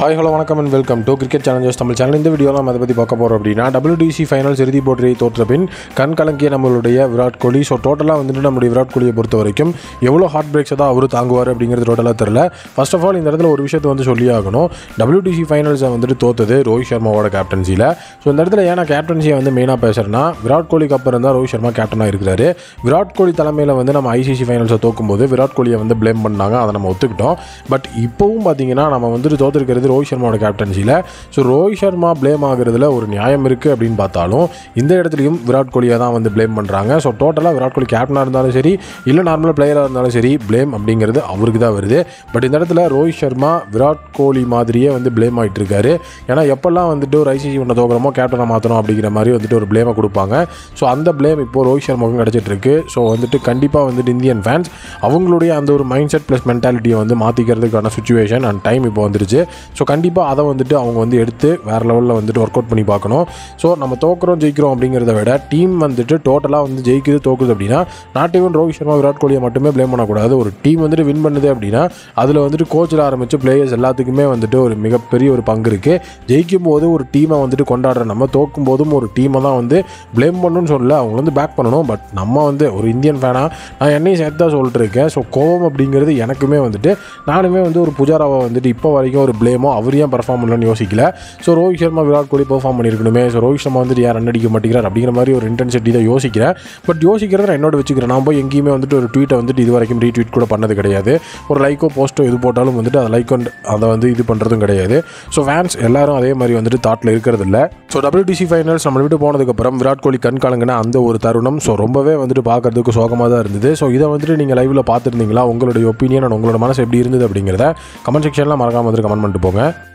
hi hello வணக்கம் and welcome to cricket challengers Tamil channel இந்த video நம்ம அதை பற்றி பார்க்க போகிறோம் அப்படின்னா WTC ஃபைனல்ஸ் இறுதி போட்டியை தோற்ற பின் கண் கலங்கிய நம்மளுடைய விராட் கோலி ஸோ டோட்டலாக வந்துட்டு நம்மளுடைய விராட் கோலியை பொறுத்த வரைக்கும் எவ்வளோ ஹார்ட் பிரேக்ஸை தான் அவர் தாங்குவார் அப்படிங்கிறது டோட்டலாக தெரில ஃபர்ஸ்ட் ஆஃப் ஆல் இந்த இடத்துல ஒரு விஷயத்தை வந்து சொல்லி ஆகணும் WTC ஃபைனல்ஸை வந்துட்டு தோத்தது ரோஹித் சர்மாவோட கேப்டன்சியில் ஸோ இந்த இடத்துல ஏன்னா கேப்டன்சியை வந்து மெயினாக பேசுகிறேன்னா விராட் கோலிக்கு அப்புறம் தான் ரோஹித் சர்மா கேப்டனாக இருக்கிறாரு விராட் கோலி தலைமையில் வந்து நம்ம ஐசிசி ஃபைனல்ஸை தோக்கும்போது விராட் கோலியை வந்து ப்ளேம் பண்ணாங்க அதை நம்ம ஒத்துக்கிட்டோம் பட் இப்போவும் பார்த்தீங்கன்னா நம்ம வந்துட்டு தோத்துருக்கிறது ரோஹித் சர்மாவோட கேப்டன்சியில் ஸோ ரோஹித் சர்மா ப்ளேம் ஆகுறதுல ஒரு நியாயம் இருக்குது அப்படின்னு பார்த்தாலும் இந்த இடத்துலையும் விராட் கோலியை தான் வந்து ப்ளேம் பண்ணுறாங்க ஸோ டோட்டலாக விராட் கோலி கேப்டனாக இருந்தாலும் சரி இல்லை நார்மலாக பிளேயராக இருந்தாலும் சரி ப்ளேம் அப்படிங்கிறது அவருக்கு தான் வருது பட் இந்த இடத்துல ரோஹித் சர்மா விராட் கோலி மாதிரியே வந்து ப்ளேம் ஆகிட்டு இருக்காரு ஏன்னா எப்போல்லாம் வந்துட்டு ஒரு ஐசிசி ஒன்று தோக்குறமோ கேப்டனை மாற்றணும் அப்படிங்கிற மாதிரி வந்துட்டு ஒரு ப்ளேமை கொடுப்பாங்க ஸோ அந்த ப்ளேம் இப்போ ரோஹித் சர்மாவுக்கும் கிடச்சிட்டு இருக்கு ஸோ வந்துட்டு கண்டிப்பாக வந்துட்டு இந்தியன் ஃபேன்ஸ் அவங்களுடைய அந்த ஒரு மைண்ட் செட் ப்ளஸ் மென்டாலிட்டியை வந்து மாற்றிக்கிறதுக்கான சுச்சுவேஷன் அண்ட் டைம் இப்போ வந்துருச்சு ஸோ கண்டிப்பாக அதை வந்துட்டு அவங்க வந்து எடுத்து வேறு லெவலில் வந்துட்டு ஒர்க் அவுட் பண்ணி பார்க்கணும் ஸோ நம்ம தோக்குறோம் ஜெயிக்கிறோம் அப்படிங்கிறத விட டீம் வந்துட்டு டோட்டலாக வந்து ஜெயிக்குது தோக்குது அப்படின்னா நாட் ஈவன் ரோஹித் சர்மா விராட் கோலியை மட்டுமே ப்ளேம் பண்ணக்கூடாது ஒரு டீம் வந்துட்டு வின் பண்ணுது அப்படின்னா அதில் வந்துட்டு கோச்சில் ஆரம்பித்து பிளேயர்ஸ் எல்லாத்துக்குமே வந்துட்டு ஒரு மிகப்பெரிய ஒரு பங்கு இருக்குது ஜெயிக்கும் போது ஒரு டீமை வந்துட்டு கொண்டாடுற நம்ம தோக்கும் போதும் ஒரு டீமை தான் வந்து ப்ளேம் பண்ணணும்னு சொல்லல அவங்க வந்து பேக் பண்ணணும் பட் நம்ம வந்து ஒரு இந்தியன் ஃபேனாக நான் என்னையும் சேர்த்து தான் சொல்லிட்டு இருக்கேன் ஸோ கோவம் அப்படிங்கிறது எனக்குமே வந்துட்டு நானுமே வந்து ஒரு புஜாராவை வந்துட்டு இப்போ வரைக்கும் ஒரு ப்ளேமோ அவர் ஏன் பர்ஃபார்ம் பண்ணலன்னு யோசிக்கல ஸோ ரோஹித் சர்மா விராட் கோலி பெர்ஃபார்ம் பண்ணியிருக்கணுமே ஸோ ரோஹித் சர்மா வந்துட்டு யார் ரன் அடிக்க மாட்டேங்கிறார் அப்படிங்கிற மாதிரி ஒரு இன்டென்சிட்டி தான் யோசிக்கிறேன் பட் யோசிக்கிறத நான் என்னோட வச்சுக்கிறேன் நான் போய் எங்கேயுமே வந்துட்டு ஒரு ட்வீட்டை வந்துட்டு இது வரைக்கும் ரீட்வீட் கூட பண்ணது கிடையாது ஒரு லைக்கோ போஸ்ட்டோ இது போட்டாலும் வந்துட்டு அதை லைக் அதை வந்து இது பண்ணுறதும் கிடையாது ஸோ ஃபேன்ஸ் எல்லாரும் அதே மாதிரி வந்துட்டு தாட்டில் இருக்கிறது இல்லை ஸோ WTC ஃபைனல்ஸ் நம்ம விட்டு போனதுக்கப்புறம் விராட் கோலி கண் கலங்கின அந்த ஒரு தருணம் ஸோ ரொம்பவே வந்துட்டு பார்க்கறதுக்கு சோகமாக தான் இருந்தது ஸோ இதை வந்துட்டு நீங்கள் லைவில் பார்த்துருந்தீங்களா உங்களுடைய ஒப்பீனியன் உங்களோட மனசு எப்படி இருந்தது அப்படிங்கிறத கமெண்ட் செக்ஷனில் மறக்காம வந்துட்டு கமெண்ட் பண்ணிட்டு போங்க